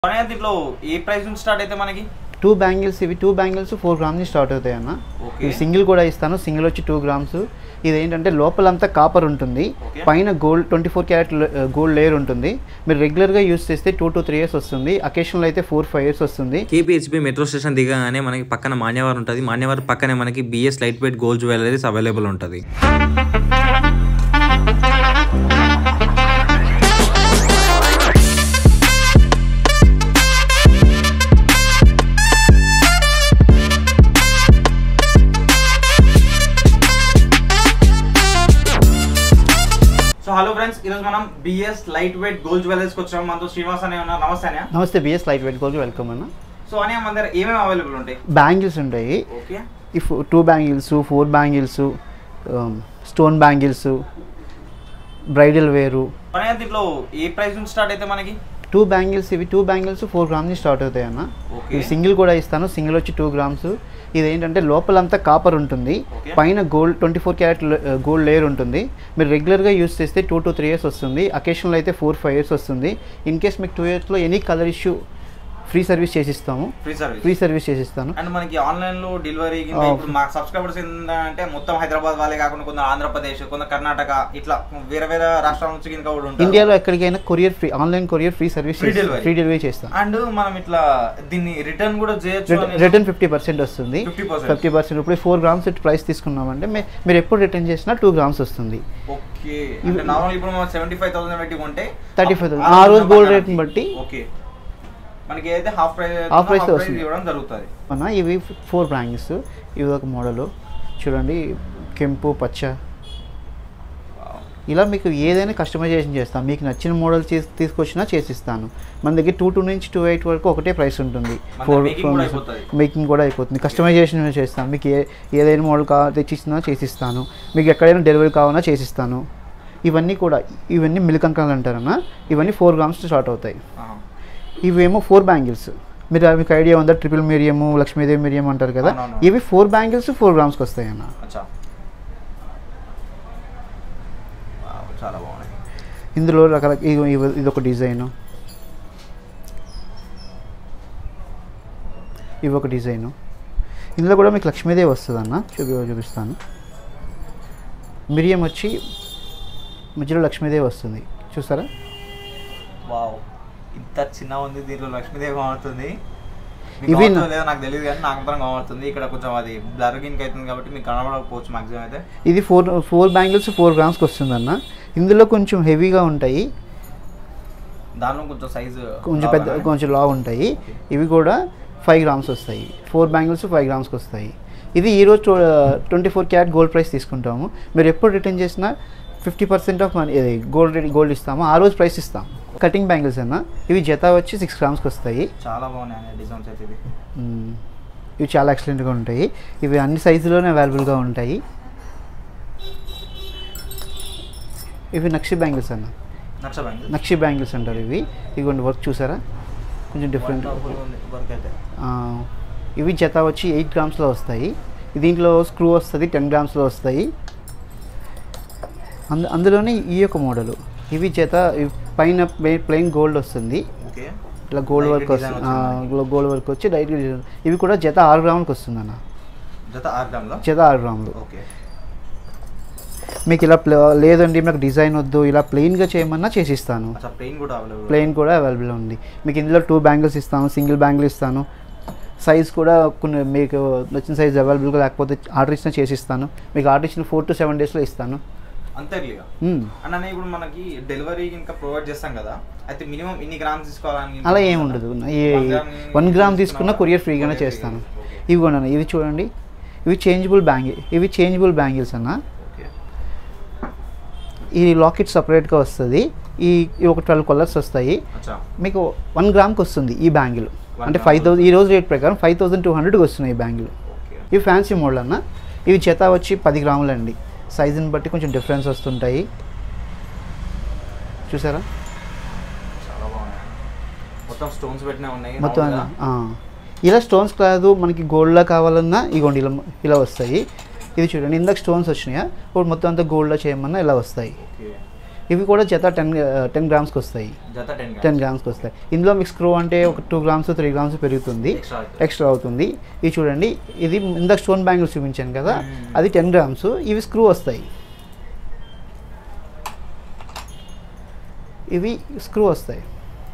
అనేది దీంట్లో ఏ ప్రైస్ నుంచి స్టార్ట్ అయితే మనకి టూ బ్యాంగిల్స్ ఇవి టూ బ్యాంగిల్స్ ఫోర్ గ్రామ్స్ నుంచి స్టార్ట్ అవుతాయి అన్న ఓకే ఇవి సింగిల్ కూడా ఇస్తాను సింగిల్ వచ్చి టూ గ్రామ్స్ ఇది ఏంటంటే లోపలంతా కాపర్ ఉంటుంది Okay. పైన gold twenty four carat gold layer ఉంటుంది మీరు రెగ్యులర్గా యూస్ చేస్తే టూ టు త్రీ ఇయర్స్ వస్తుంది అకేషన్లో అయితే ఫోర్ ఫైవ్ ఇయర్స్ వస్తుంది కేపీహెచ్బి మెట్రో స్టేషన్ దిగగానే మనకి పక్కన మాన్యవార్ ఉంటుంది మాన్యవార్ పక్కనే మనకి BS light weight gold jewelleries available ఉంటుంది సో హలో ఫ్రెండ్స్ ఈరోజు మనం బిఎస్ లైట్ వెయిట్ గోల్డ్ జ్యువెలర్స్కి వచ్చాము మనతో శ్రీనివాస్ అనే ఉన్నారు నమస్తే అనే నమస్తే BS light weight gold welcome అన్న సో అనే మన దగ్గర ఏమేమి అవైలబుల్ ఉంటాయి బ్యాంగిల్స్ ఉంటాయి ఓకే ఈ two bangles four bangles stone bangles bridal వేరు అనేది దీంట్లో ఏ ప్రైస్ నుంచి స్టార్ట్ అయితే మనకి టూ బ్యాంగిల్స్ ఇవి టూ బ్యాంగిల్స్ ఫోర్ గ్రామ్స్ నుంచి స్టార్ట్ అవుతాయి అన్న ఓకే ఇవి సింగిల్ కూడా ఇస్తాను సింగిల్ వచ్చి టూ గ్రామ్స్ ఇది ఏంటంటే లోపలంతా కాపర్ ఉంటుంది Okay. పైన gold twenty four carat gold layer ఉంటుంది మీరు రెగ్యులర్గా యూస్ చేస్తే టూ టు త్రీ ఇయర్స్ వస్తుంది అకేషన్లో అయితే ఫోర్ ఫైవ్ ఇయర్స్ వస్తుంది ఇన్ కేస్ మీకు టూ ఇయర్స్లో any colour issue free service చేసిస్తాము ఫ్రీ సర్వీస్ ఫ్రీ సర్వీస్ చేసిస్తాను అండ్ మనకి ఆన్లైన్ లో డెలివరీ కింద Oh. ఇప్పుడు మా సబ్స్క్రైబర్స్ ఏంటంటే మొత్తం హైదరాబాద్ వాళ్ళే కాకుండా కొంత ఆంధ్రప్రదేశ్ కొంత కర్ణాటక ఇట్లా వేరే వేరే రాష్ట్రాల నుంచి కింద కూడా ఉంటారు ఇండియాలో ఎక్కడికైనా courier free online courier free service Free delivery. Free delivery చేస్తాను అండ్ మనం ఇట్లా దీన్ని రిటర్న్ కూడా చేయొచ్చు అని- రిటర్న్ ఫిఫ్టీ పర్సెంట్ వస్తుంది 50%. ఫిఫ్టీ పర్సెంట్ ఇప్పుడు ఫోర్ గ్రామ్స్ ప్రైస్ తీసుకున్నామంటే మే- మీరు ఎప్పుడు రిటర్న్ చేసినా టూ గ్రామ్స్ వస్తుంది ఓకే అంటే నార్మల్ ఇప్పుడు మనం సెవెంటీ ఫైవ్ థౌసండ్ పెట్టి కొంటే 35,000. ఆ ఆ రోజు రోజు gold ప్రకారం rate ని బట్టి ఓకే మనకి ఏదైతే హాఫ్ ప్రైస్ Half price వస్తుంది. ఇవ్వడం జరుగుతుంది మన ఇవి ఫోర్ బ్రాంచెస్ ఇవి ఒక మోడల్ చూడండి కెంపు పచ్చ ఇలా మీకు ఏదైనా కస్టమైజేషన్ చేస్తాను మీకు నచ్చిన మోడల్ చేసి తీసుకొచ్చినా చేసిస్తాను మన దగ్గర టూ టూ నుంచి టూ ఎయిట్ వరకు ఒకటే ప్రైస్ ఉంటుంది మన ఫోర్ making కూడా అయిపోతుంది. మేకింగ్ కూడా అయిపోతుంది కస్టమైజేషన్ చేస్తాను మీకు ఏ ఏదైనా మోడల్ కావాలి తెచ్చిస్తున్నా చేసిస్తాను మీకు ఎక్కడైనా డెలివరీ కావాలన్నా చేసిస్తాను ఇవన్నీ కూడా ఇవన్నీ మిల్క్ అంకాలు అంటారన్నా ఇవన్నీ ఫోర్ గ్రామ్స్ స్టార్ట్ అవుతాయి ఇవేమో ఫోర్ బ్యాంగిల్స్ మీరు మీకు ఐడియా ఉందా ట్రిపుల్ మీడియము లక్ష్మీదేవి మీడియం అంటారు కదా అవునవును. ఇవి ఫోర్ బ్యాంగిల్స్ ఫోర్ గ్రామ్స్కి వస్తాయి అన్న అచ్చా Wow, చాలా బాగున్నాయి ఇందులో రకరకాల ఇగో ఇవి- ఇది ఒక డిజైను ఇవి ఒక డిజైను ఇందులో కూడా మీకు లక్ష్మీదేవి వస్తుంది అన్న చూపి చూపిస్తాను మిరియం వచ్చి మధ్యలో లక్ష్మీదేవి వస్తుంది చూస్తారా వావ్ ఇంత చిన్న ఉంది దీంట్లో లక్ష్మీదేవి కనబడుతుంది ఇవి ఇవి నా- లేదో నాకు తెలియదు కానీ నాకు మాత్రం కనబడుతుంది ఇక్కడ కొంచెం అది బ్లర్ గిన్క్ అవుతుంది కాబట్టి మీకు కనబడకపోవచ్చు మాక్సిమం అయితే ఇది ఫోర్ ఫోర్ బ్యాంగిల్స్ ఫోర్ గ్రామ్స్కి వస్తుంది అన్న ఇందులో కొంచెం హెవీగా ఉంటాయి దానిలో కొంచెం సైజు కొంచెం పెద్ద కొంచెం లా ఉంటాయి ఇవి కూడా ఫైవ్ గ్రామ్స్ వస్తాయి ఫోర్ బ్యాంగిల్స్ ఫైవ్ గ్రామ్స్కి వస్తాయి ఇది ఈరోజు twenty four carat gold price తీసుకుంటాము మీరు ఎప్పుడు రిటర్న్ చేసినా ఫిఫ్టీ పర్సెంట్ ఆఫ్ మనీ ఇది గోల్డ్ గోల్డ్ ఇస్తాము ఆ రోజు ప్రైస్ ఇస్తాం కటింగ్ బ్యాంగిల్స్ అన్న ఇవి జత వచ్చి సిక్స్ గ్రామ్స్కి వస్తాయి చాలా బాగున్నాయి డిజైన్స్ అయితే ఇది మ్మ్. ఇవి చాలా ఎక్సలెంట్గా ఉంటాయి ఇవి అన్ని సైజులోనే అవైలబుల్గా ఉంటాయి ఇవి నక్షి బ్యాంగిల్స్ అన్న నచ్చబండి నక్షి బ్యాంగిల్స్ అంటారు ఇవి ఇవి వర్క్ చూసారా కొంచెం డిఫరెంట్ వర్క్ అయితే ఆ, ఇవి జత వచ్చి ఎయిట్ గ్రామ్స్లో వస్తాయి దీంట్లో స్క్రూ వస్తుంది టెన్ గ్రామ్స్లో వస్తాయి అందు అందులోనే ఈ యొక్క మోడలు ఇవి జత ఇవి పైన ప్లెయిన్ గోల్డ్ వస్తుంది ఓకే ఇలా గోల్డ్ Light వర్క్ design వస్తుంది గోల్డ్ వర్క్ వచ్చి డైరెక్ట్ ఇవి కూడా జత ఆరు గ్రాములకు వస్తుంది అన్న జత ఆరు గ్రాములో జత ఆరు గ్రాములు ఓకే మీకు ఇలా ప్ల లేదండి నాకు డిజైన్ వద్దు ఇలా ప్లెయిన్గా చేయమన్నా చేసిస్తాను అచ్చా ప్లెయిన్ కూడా అవైలబుల్ ప్లెయిన్ కూడా అవైలబుల్ ఉంది మీకు ఇందులో టూ బ్యాంగిల్స్ ఇస్తాను సింగిల్ బ్యాంగిల్ ఇస్తాను సైజ్ కూడా కొన్ని మీకు నచ్చిన సైజ్ అవైలబుల్గా లేకపోతే ఆర్డర్ ఇచ్చినా చేసిస్తాను మీకు ఆర్డర్ ఇచ్చిన ఫోర్ టు సెవెన్ డేస్లో ఇస్తాను అంతే ఇక మ్మ్. అండ్ అన్న ఇప్పుడు మనకి డెలివరీ ఇంకా ప్రొవైడ్ చేస్తాం కదా అయితే మినిమం ఇన్ని గ్రామ్స్ తీసుకోవాలని అలా ఏమి ఉండదు ఈ One gram వన్ గ్రామ్ తీసుకున్న తీసుకున్నావా? కొరియర్ ఫ్రీగానే Courier చేస్తాను free. Okay. ఇవి కూడా ఇవి చూడండి ఇవి చేంజబుల్ బ్యాంగిల్ ఇవి చేంజబుల్ బ్యాంగిల్స్ అన్న ఓకే ఈ లాకెట్ సపరేట్గా వస్తుంది ఈ ఈ ఒక ట్వెల్వ్ కలర్స్ వస్తాయి అచ్చా మీకు వన్ గ్రామ్కి వస్తుంది ఈ బ్యాంగిల్ One అంటే gram ఫైవ్ థౌసండ్ ఈ రోజు రేట్ ప్రకారం ఫైవ్ థౌసండ్ టూ హండ్రెడ్కి వస్తున్నాయి ఈ బ్యాంగిల్ ఓకే ఇవి ఫ్యాన్సీ మోడల్ అన్న ఇవి జత వచ్చి పది గ్రాములు అండి సైజుని బట్టి కొంచెం డిఫరెన్స్ వస్తుంటాయి చూసారా చాలా బాగున్నాయి మొత్తం స్టోన్స్ పెట్టినా ఉన్నాయి మొత్తం round గా. ఆ. ఇలా స్టోన్స్ కాదు మనకి గోల్డ్లా కావాలన్నా ఇగోండి ఇలా ఇలా వస్తాయి ఇది చూడండి ఇందాక స్టోన్స్ వచ్చినాయా ఇప్పుడు మొత్తం అంతా గోల్డ్లో చేయమన్నా ఇలా వస్తాయి ఓకే ఇవి కూడా జత టెన్ టెన్ గ్రామ్స్కి వస్తాయి జత టెన్ టెన్ గ్రామ్స్కి వస్తాయి ఇందులో మీకు స్క్రూ అంటే ఒక టూ గ్రామ్స్ త్రీ గ్రామ్స్ పెరుగుతుంది Extra అవుతుంది. ఎక్స్ట్రా అవుతుంది ఇది చూడండి ఇది ఇందాక స్టోన్ బ్యాంగిల్స్ చూపించాను కదా మ్మ్. అది టెన్ గ్రామ్స్ ఇవి స్క్రూ వస్తాయి ఇవి స్క్రూ వస్తాయి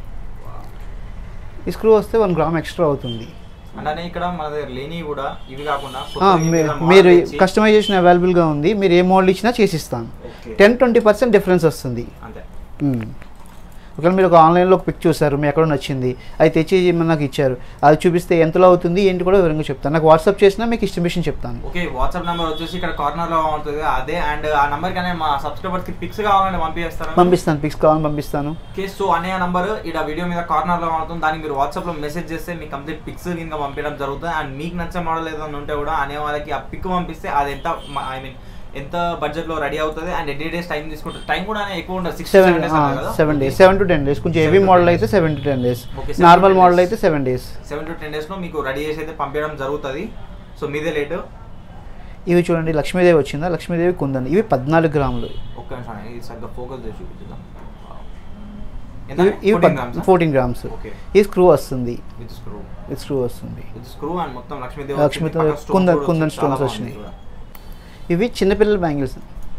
ఈ స్క్రూ వస్తే వన్ గ్రామ్ ఎక్స్ట్రా అవుతుంది అంటే ఇక్కడ మన దగ్గర లేని కూడా ఇవి కాకుండా ఆ, కొత్తగా మీ- ఏదైనా model మీరు తెచ్చి- కస్టమైజేషన్ అవైలబుల్గా ఉంది మీరు ఏ మోడల్ ఇచ్చినా చేసిస్తాను ఓకే. టెన్ ట్వంటీ పర్సెంట్ డిఫరెన్స్ వస్తుంది అంతే మ్మ్. ఒకవేళ మీరు ఒక ఆన్లైన్లో ఒక పిక్ చూసారు మీ ఎక్కడో నచ్చింది అది తెచ్చి నాకు ఇచ్చారు అది చూపిస్తే ఎంతలో అవుతుంది ఏంటి కూడా వివరంగా చెప్తాను నాకు వాట్సాప్ చేసినా మీకు ఎస్టిమేషన్ చెప్తాను ఓకే వాట్సాప్ నెంబర్ వచ్చేసి ఇక్కడ కార్నర్ లో ఉంటుంది అదే అండ్ ఆ నెంబర్ కానీ మా సబ్స్క్రైబర్స్ కి పిక్స్ కావాలంటే పంపిస్తారా పంపిస్తాను పిక్స్ కావాలని పంపిస్తాను ఓకే సో అనే నంబర్ ఇక్కడ వీడియో మీద కార్నర్ లో ఉంటుంది దానికి మీరు వాట్సాప్ లో మెసేజ్ చేస్తే మీకు కంప్లీట్ పిక్స్ ఇంకా పంపించడం జరుగుతుంది అండ్ మీకు నచ్చే మోడల్ ఏదైనా ఉంటే కూడా అనే వాళ్ళకి ఆ పిక్ పంపిస్తే అది ఎంత ఐ మీన్ ఎంత బడ్జెట్ లో రెడీ అవుతుంది అండ్ ఎన్ని డేస్ టైం తీసుకుంటుంది టైం కూడా ఎక్కువ ఉంటుంది six seven seven days seven to ten days కొంచెం హెవీ మోడల్ అయితే seven to ten days Okay, seven to normal 10 model days. అయితే seven days seven to ten days లో మీకు రెడీ చేసి అయితే పంపించడం జరుగుతుంది సో మీదే లేట్ ఇవి చూడండి లక్ష్మీదేవి వచ్చిందా లక్ష్మీదేవి కుందండి ఇవి పద్నాలుగు గ్రాములు ఒక్క నిమిషం ఇది సరిగ్గా ఫోకస్ చేసి చూపించుదాం ఇవి ఇవి ఫోర్టీన్ గ్రామ్స్ Okay. ఈ స్క్రూ వస్తుంది విత్ స్క్రూ ఇది స్క్రూ వస్తుంది విత్ స్క్రూ అండ్ మొత్తం లక్ష్మీదేవి లక్ష్మీదేవి వచ్చింది. పక్కన stone కుందన్- కూడా కుందన్ వచ్చింది. చాలా stones బాగుంది వచ్చినాయి. కూడా. ఇవి చిన్నపిల్లల బ్యాంగిల్స్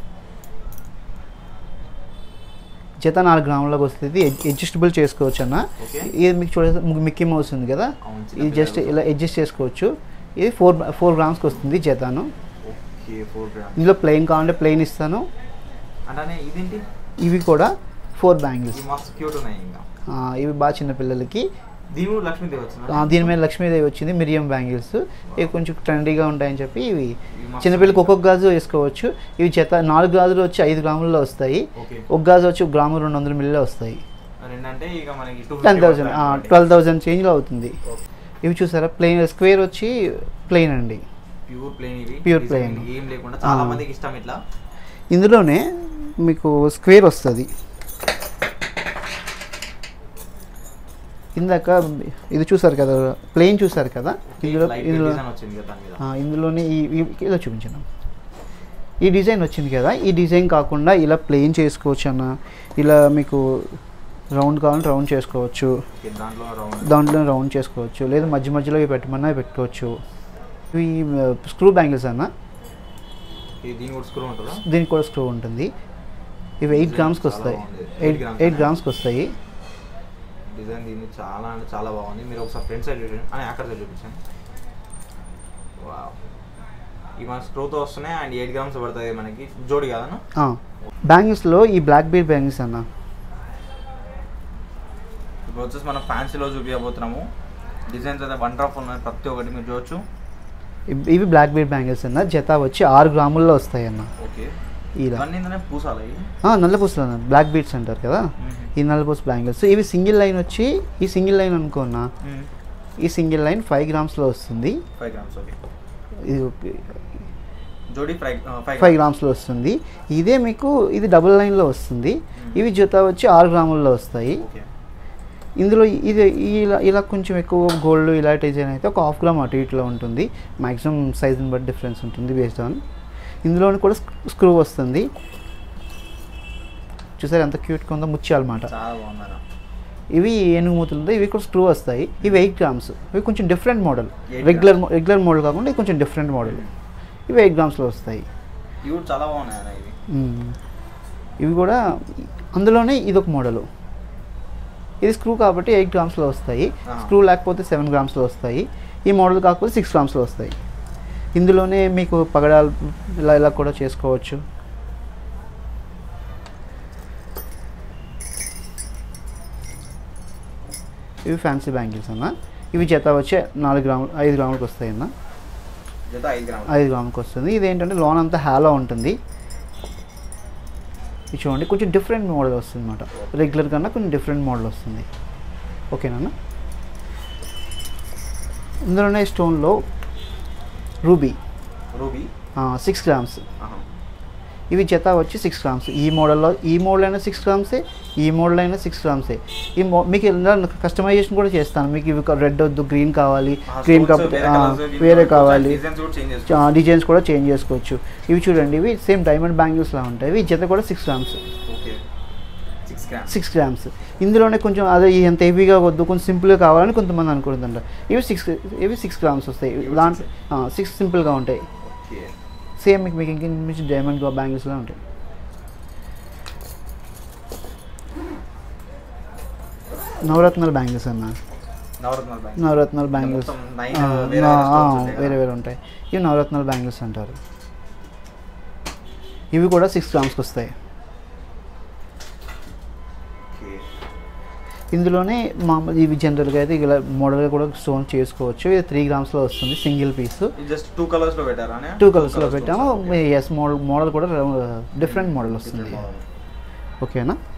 జత నాలుగు గ్రాములకు వస్తుంది అడ్జస్టబుల్ చేసుకోవచ్చు అన్న Okay. ఇది మీకు చూడ మిక్కీ మౌస్ ఉంది కదా అవును, చిన్న ఇది జస్ట్ పిల్లలకు. ఇలా అడ్జస్ట్ చేసుకోవచ్చు ఇది ఫోర్ ఫోర్ గ్రామ్స్కి వస్తుంది జతాను ఓకే ఫోర్ గ్రామ్స్ ఇందులో ప్లెయిన్ కావాలంటే ప్లెయిన్ ఇస్తాను అంటే ఇదేంటి ఇవి కూడా ఫోర్ బ్యాంగిల్స్ ఇవి మస్తు క్యూట్ ఉన్నాయి ఇంకా ఇవి బాగా చిన్న పిల్లలకి దీని కూడా లక్ష్మీదేవి వచ్చింది ఆ, దీని మీద లక్ష్మీదేవి వచ్చింది మిరియం బ్యాంగిల్స్ ఇవి కొంచెం ట్రెండీగా ఉంటాయని చెప్పి ఇవి మస్తు చిన్నపిల్లలకి ఒక్కొక్క గాజు వేసుకోవచ్చు ఇవి జత నాలుగు గాజులు వచ్చి ఐదు గ్రాముల్లో వస్తాయి ఓకే ఒక గాజు వచ్చి ఒక గ్రాము రెండు వందల మిల్లీలో వస్తాయి రెండంటే ఇక మనకి two ten thousand twelve thousand చేంజ్లో అవుతుంది ఇవి చూసారా ప్లెయిన్ స్క్వేర్ వచ్చి ప్లెయిన్ అండి ప్యూర్ ప్లేన్ ఇవి Pure Design plain. ఏం లేకుండా చాలా ఆ. మందికి ఇష్టం ఇట్లా ఇందులోనే మీకు స్క్వేర్ వస్తుంది ఇందాక ఇది చూసారు కదా ప్లెయిన్ చూసారు కదా ఇందులో లైట్ ఇందులో డిజైన్ వచ్చింది కదా దాని మీద ఆ, ఇందులోనే ఈ ఈ- ఇలా చూపించాను ఈ డిజైన్ వచ్చింది కదా ఈ డిజైన్ కాకుండా ఇలా ప్లెయిన్ చేసుకోవచ్చు అన్న ఇలా మీకు రౌండ్ కావాలంటే రౌండ్ చేసుకోవచ్చు ఓకే దాంట్లో రౌండ్ దాంట్లో రౌండ్ చేసుకోవచ్చు లేదా మధ్య మధ్యలో ఇవి పెట్టమన్నా పెట్టుకోవచ్చు ఇవి స్క్రూ బ్యాంగిల్స్ అన్న దీని కూడా స్క్రూ ఉంటుందా దీనికి కూడా స్క్రూ ఉంటుంది ఇవి ఎయిట్ Design గ్రామ్స్కి చాలా వస్తాయి బాగుంది. ఎయిట్ Eight grams ఎయిట్ అన్న? గ్రామ్స్కి వస్తాయి డిజైన్ దీన్ని చాలా అంటే చాలా బాగుంది మీరు ఒకసారి ఫ్రంట్ సైడ్ చూడండి అని అక్కడ సైడ్ చూపించండి వావ్ ఇవి మన స్క్రూతో వస్తున్నాయి అండ్ ఎయిట్ గ్రామ్స్ పడుతుంది మనకి జోడి కాదన్నా బ్యాంగిల్స్లో ఈ బ్లాక్ బీడ్ బ్యాంగిల్స్ అన్న ఇప్పుడు వచ్చేసి మనం ఫ్యాన్సీలో చూపించబోతున్నాము డిజైన్స్ అయితే వండర్ఫుల్ ఉన్నాయి ప్రతి ఒక్కటి మీరు చూడొచ్చు ఇవ్- ఇవి బ్లాక్ బీడ్ బ్యాంగిల్స్ అన్న జత వచ్చి ఆరు గ్రాముల్లో వస్తాయి అన్న ఓకే ఇలా ఇవన్నీ ఏంటంటే పూసాలి ఇవి. ఆ, నల్లపూసలు అన్న బ్లాక్ బీడ్స్ అంటారు కదా ఈ నల్లపూస బ్యాంగిల్స్ ఇవి సింగిల్ లైన్ వచ్చి ఈ సింగిల్ లైన్ అనుకున్నా ఈ సింగిల్ లైన్ ఫైవ్ గ్రామ్స్లో వస్తుంది ఫైవ్ గ్రామ్స్ ఓకే ఇది జోడి ఫైవ్ ఫైవ్ ఫైవ్ గ్రామ్స్లో వస్తుంది ఇదే మీకు ఇది డబుల్ లైన్లో వస్తుంది ఇవి జత వచ్చి ఆరు గ్రాముల్లో వస్తాయి ఓకే ఇందులో ఇది ఇలా ఇలా కొంచెం ఎక్కువ గోల్డ్ ఇలా డిజైన్ అయితే ఒక హాఫ్ గ్రామ్ అటు ఇటులో ఉంటుంది మ్యాక్సిమం సైజుని బట్టి డిఫరెన్స్ ఉంటుంది బేస్డ్ ఆన్ ఇందులో కూడా స్క్రూ వస్తుంది చూసారు ఎంత క్యూట్గా ఉందో ముత్యాలన్నమాట చాలా బాగుందన్న ఇవి ఏనుగు మూతులు ఇవి కూడా స్క్రూ వస్తాయి ఇవి ఎయిట్ గ్రామ్స్ ఇవి కొంచెం different model Eight regular regular model కాకుండా ఇది కొంచెం డిఫరెంట్ మోడల్ ఇవి ఎయిట్ గ్రామ్స్లో వస్తాయి ఇవి కూడా చాలా బాగున్నాయి అన్న ఇవి మ్మ్. ఇవి కూడా అందులోనే ఇది ఒక మోడలు ఇది స్క్రూ కాబట్టి ఎయిట్ గ్రామ్స్లో వస్తాయి ఆ. స్క్రూ లేకపోతే సెవెన్ గ్రామ్స్లో వస్తాయి ఈ మోడల్ కాకపోతే సిక్స్ గ్రామ్స్లో వస్తాయి ఇందులోనే మీకు పగడాలు ఇలా ఇలా కూడా చేసుకోవచ్చు ఇవి ఫ్యాన్సీ బ్యాంగిల్స్ అన్న ఇవి జత వచ్చే నాలుగు గ్రాములు ఐదు గ్రాములకు వస్తాయి అన్న జత ఐదు గ్రాములు ఐదు గ్రాములకు వస్తుంది ఇది ఏంటంటే లోన్ అంతా హ్యాలో ఉంటుంది ఇది చూడండి కొంచెం డిఫరెంట్ మోడల్ వస్తుంది అనమాట రెగ్యులర్ కన్నా కొంచెం డిఫరెంట్ మోడల్ వస్తుంది ఓకేనా ఇందులోనే స్టోన్లో రూబీ రూబీ సిక్స్ గ్రామ్స్ ఇవి జత వచ్చి సిక్స్ గ్రామ్స్ ఈ మోడల్లో ఈ మోడల్ అయినా సిక్స్ గ్రామ్సే ఈ మోడల్ అయినా సిక్స్ గ్రామ్సే ఈ మో మీకు ఇలా కస్టమైజేషన్ కూడా చేస్తాను మీకు ఇవి రెడ్ వద్దు గ్రీన్ కావాలి గ్రీన్ కాకపోతే ఆ, వేరే కావాలి డిజైన్స్ కూడా చేంజ్ చేసుకోవచ్చు డిజైన్స్ కూడా చేంజ్ చేసుకోవచ్చు ఇవి చూడండి ఇవి సేమ్ డైమండ్ బ్యాంగిల్స్ లా ఉంటాయి ఇవి జత కూడా six grams okay grams six grams ఇందులోనే కొంచెం అదే ఎంత హెవీగా వద్దు కొంచెం సింపుల్గా కావాలని కొంతమంది అనుకుంటుందంట ఇవి సిక్స్ ఇవి సిక్స్ గ్రామ్స్ వస్తాయి ఇవి దాంట్లో సిక్స్ సింపుల్గా ఉంటాయి ఓకే సేమ్ మీకు మీకు ఇంక మించి డైమండ్ బ్యాంగిల్స్లో ఉంటాయి నవరత్నాల బ్యాంగిల్స్ అన్న నవరత్నాల బ్యాంక్ నవరత్నాల బ్యాంగిల్స్ మొత్తం nine వేరే వేరే stones ఉంటాయి కదా? వేరే వేరే ఉంటాయి ఇవి నవరత్నాల బ్యాంగిల్స్ అంటారు ఇవి కూడా సిక్స్ గ్రామ్స్కి వస్తాయి ఓకే ఇందులోనే మామూలు ఇవి జనరల్గా అయితే ఇలా మోడల్గా కూడా స్టోన్ చేసుకోవచ్చు ఇది త్రీ గ్రామ్స్లో వస్తుంది సింగిల్ పీస్ ఇది జస్ట్ టూ కలర్స్ లో పెట్టారా అనే? టూ కలర్స్లో colours పెట్టాము stones. ఎస్ మోడల్ మోడల్ కూడా డిఫరెంట్ మోడల్ వస్తుంది Different model. ఓకేనా